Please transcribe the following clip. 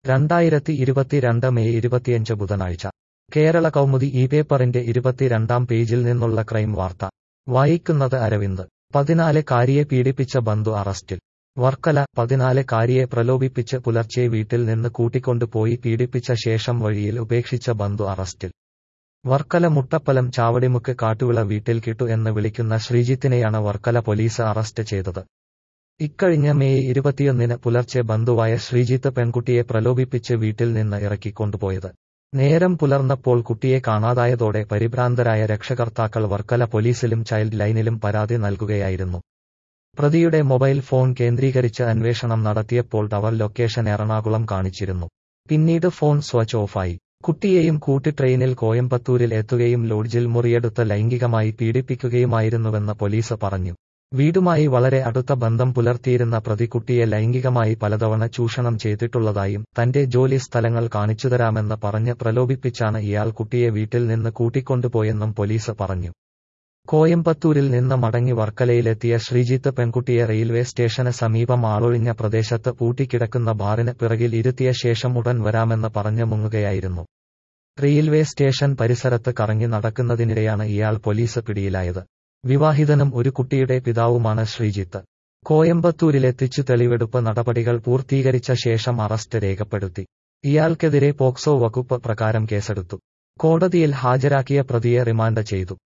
രണ്ടായിരത്തി ഇരുപത്തിരണ്ട് മെയ് ഇരുപത്തിയഞ്ച് ബുധനാഴ്ച കേരള കൗമുദി ഈ പേപ്പറിന്റെ ഇരുപത്തിരണ്ടാം പേജിൽ നിന്നുള്ള ക്രൈം വാർത്ത വായിക്കുന്നത് അരവിന്ദ് പതിനാല് കാരിയെ പീഡിപ്പിച്ച ബന്ധു അറസ്റ്റിൽ വർക്കല പതിനാല് കാരിയെ പ്രലോഭിപ്പിച്ച് പുലർച്ചെ വീട്ടിൽ നിന്ന് കൂട്ടിക്കൊണ്ടുപോയി പീഡിപ്പിച്ച ശേഷം വഴിയിൽ ഉപേക്ഷിച്ച ബന്ധു അറസ്റ്റിൽ വർക്കല മുട്ടപ്പലം ചാവടിമുക്ക് കാട്ടുവിള വീട്ടിൽ കിട്ടു എന്ന് വിളിക്കുന്ന ശ്രീജിത്തിനെയാണ് വർക്കല പോലീസ് അറസ്റ്റ് ചെയ്തത് ഇക്കഴിഞ്ഞ മെയ് ഇരുപത്തിയൊന്നിന് പുലർച്ചെ ബന്ധുവായ ശ്രീജിത്ത് പെൺകുട്ടിയെ പ്രലോഭിപ്പിച്ച് വീട്ടിൽ നിന്ന് ഇറക്കിക്കൊണ്ടുപോയത് നേരം പുലർന്നപ്പോൾ കുട്ടിയെ കാണാതായതോടെ പരിഭ്രാന്തരായ രക്ഷകർത്താക്കൾ വർക്കല പോലീസിലും ചൈൽഡ് ലൈനിലും പരാതി നൽകുകയായിരുന്നു പ്രതിയുടെ മൊബൈൽ ഫോൺ കേന്ദ്രീകരിച്ച് അന്വേഷണം നടത്തിയപ്പോൾ ടവർ ലൊക്കേഷൻ എറണാകുളം കാണിച്ചിരുന്നു പിന്നീട് ഫോൺ സ്വിച്ച് ഓഫായി കുട്ടിയെയും കൂട്ടി ട്രെയിനിൽ കോയമ്പത്തൂരിൽ എത്തുകയും ലോഡ്ജിൽ മുറിയെടുത്ത് ലൈംഗികമായി പീഡിപ്പിക്കുകയുമായിരുന്നുവെന്ന് പോലീസ് പറഞ്ഞു വീടുമായി വളരെ അടുത്ത ബന്ധം പുലർത്തിയിരുന്ന പ്രതി കുട്ടിയെ ലൈംഗികമായി പലതവണ ചൂഷണം ചെയ്തിട്ടുള്ളതായും തന്റെ ജോലി സ്ഥലങ്ങൾ കാണിച്ചുതരാമെന്ന് പറഞ്ഞ് പ്രലോഭിപ്പിച്ചാണ് ഇയാൾ കുട്ടിയെ വീട്ടിൽ നിന്ന് കൂട്ടിക്കൊണ്ടുപോയെന്നും പോലീസ് പറഞ്ഞു കോയമ്പത്തൂരിൽ നിന്ന് മടങ്ങി വർക്കലയിലെത്തിയ ശ്രീജിത്ത് പെൺകുട്ടിയെ റെയിൽവേ സ്റ്റേഷന് സമീപം ആളൊഴിഞ്ഞ പ്രദേശത്ത് പൂട്ടിക്കിടക്കുന്ന ബാറിന് പിറകിൽ ഇരുത്തിയ ശേഷം ഉടൻ വരാമെന്ന് പറഞ്ഞ് മുങ്ങുകയായിരുന്നു റെയിൽവേ സ്റ്റേഷൻ പരിസരത്ത് കറങ്ങി നടക്കുന്നതിനിടെയാണ് ഇയാൾ പോലീസ് പിടിയിലായത് വിവാഹിതനും ഒരു കുട്ടിയുടെ പിതാവുമാണ് ശ്രീജിത്ത് കോയമ്പത്തൂരിലെത്തിച്ചു തെളിവെടുപ്പ് നടപടികൾ പൂർത്തീകരിച്ച ശേഷം അറസ്റ്റ് രേഖപ്പെടുത്തി ഇയാൾക്കെതിരെ പോക്സോ വകുപ്പ് പ്രകാരം കേസെടുത്തു കോടതിയിൽ ഹാജരാക്കിയ പ്രതിയെ റിമാൻഡ് ചെയ്തു